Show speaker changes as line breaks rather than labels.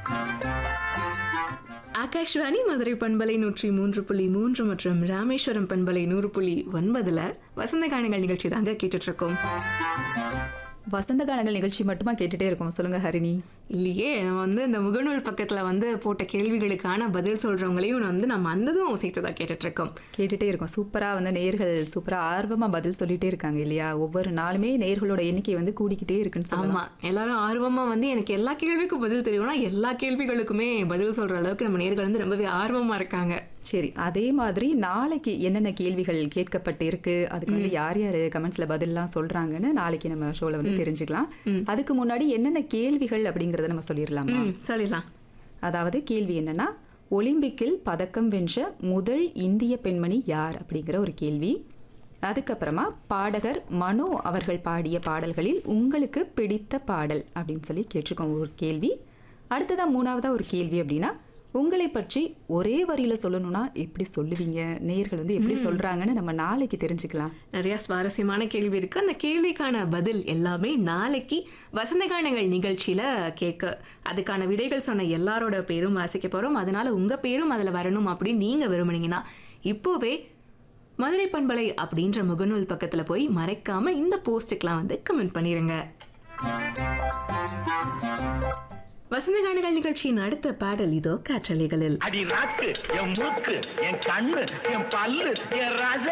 ஆகாஷ்வாணி மதுரை பண்பலை நூற்றி மூன்று புள்ளி மூன்று மற்றும் ராமேஸ்வரம் பண்பலை நூறு புள்ளி ஒன்பதுல வசந்த கானங்கள் நிகழ்ச்சி தாங்க கேட்டுட்டு இருக்கோம்
வசந்த கானங்கள் நிகழ்ச்சி மட்டுமா கேட்டுட்டே இருக்கோம் சொல்லுங்க ஹரிணி
இல்லையே நம்ம வந்து இந்த முகநூல் பக்கத்துல வந்து போட்ட கேள்விகளுக்கான பதில் சொல்றவங்களையும் வந்து நம்ம அந்ததும் சேர்த்துதான் கேட்டுட்டு இருக்கோம்
கேட்டுட்டே இருக்கோம் சூப்பரா வந்து நேர்கள் சூப்பரா ஆர்வமா பதில் சொல்லிட்டே இருக்காங்க இல்லையா ஒவ்வொரு நாளுமே நேர்களோட எண்ணிக்கை வந்து கூடிக்கிட்டே இருக்குன்னு சொல்லலாம்
ஆமா எல்லாரும் ஆர்வமா வந்து எனக்கு எல்லா கேள்விக்கும் பதில் தெரியும்னா எல்லா கேள்விகளுக்குமே பதில் சொல்ற அளவுக்கு நம்ம நேர்கள் வந்து ரொம்பவே ஆர்வமா இருக்காங்க
சரி அதே மாதிரி நாளைக்கு என்னென்ன கேள்விகள் கேட்கப்பட்டு இருக்கு அதுக்கு வந்து யார் யார் கமெண்ட்ஸ்ல பதில்லாம் சொல்றாங்கன்னு நாளைக்கு நம்ம ஷோல வந்து தெரிஞ்சுக்கலாம் அதுக்கு முன்னாடி என்னென்ன கேள்விகள் அப்படிங்கறத நம்ம சொல்லிடலாமா
ம் சொல்லிடலாம்
அதாவது கேள்வி என்னன்னா ஒலிம்பிக்கில் பதக்கம் வென்ற முதல் இந்திய பெண்மணி யார் அப்படிங்கிற ஒரு கேள்வி அதுக்கப்புறமா பாடகர் மனோ அவர்கள் பாடிய பாடல்களில் உங்களுக்கு பிடித்த பாடல் அப்படின்னு சொல்லி கேட்டிருக்கோம் ஒரு கேள்வி அடுத்ததா மூணாவதா ஒரு கேள்வி அப்படின்னா உங்களை பற்றி ஒரே வரியில சொல்லணும்னா எப்படி சொல்லுவீங்க நேர்கள் வந்து எப்படி சொல்றாங்கன்னு நம்ம நாளைக்கு தெரிஞ்சுக்கலாம்
நிறைய சுவாரஸ்யமான கேள்வி இருக்கு அந்த கேள்விக்கான பதில் எல்லாமே நாளைக்கு வசந்த கானங்கள் நிகழ்ச்சியில கேட்க அதுக்கான விடைகள் சொன்ன எல்லாரோட பேரும் வாசிக்க போறோம் அதனால உங்க பேரும் அதுல வரணும் அப்படின்னு நீங்க விரும்புனீங்கன்னா இப்போவே மதுரை பண்பலை அப்படின்ற முகநூல் பக்கத்துல போய் மறைக்காம இந்த போஸ்ட்டுக்கெல்லாம் வந்து கமெண்ட் பண்ணிருங்க வசந்த கானங்கள் நிகழ்ச்சியின் அடுத்த பாடல் இதோ காற்றலைகளில்
அடி நாக்கு என் மூக்கு என் கண்ணு என் பல்லு என் ராஜ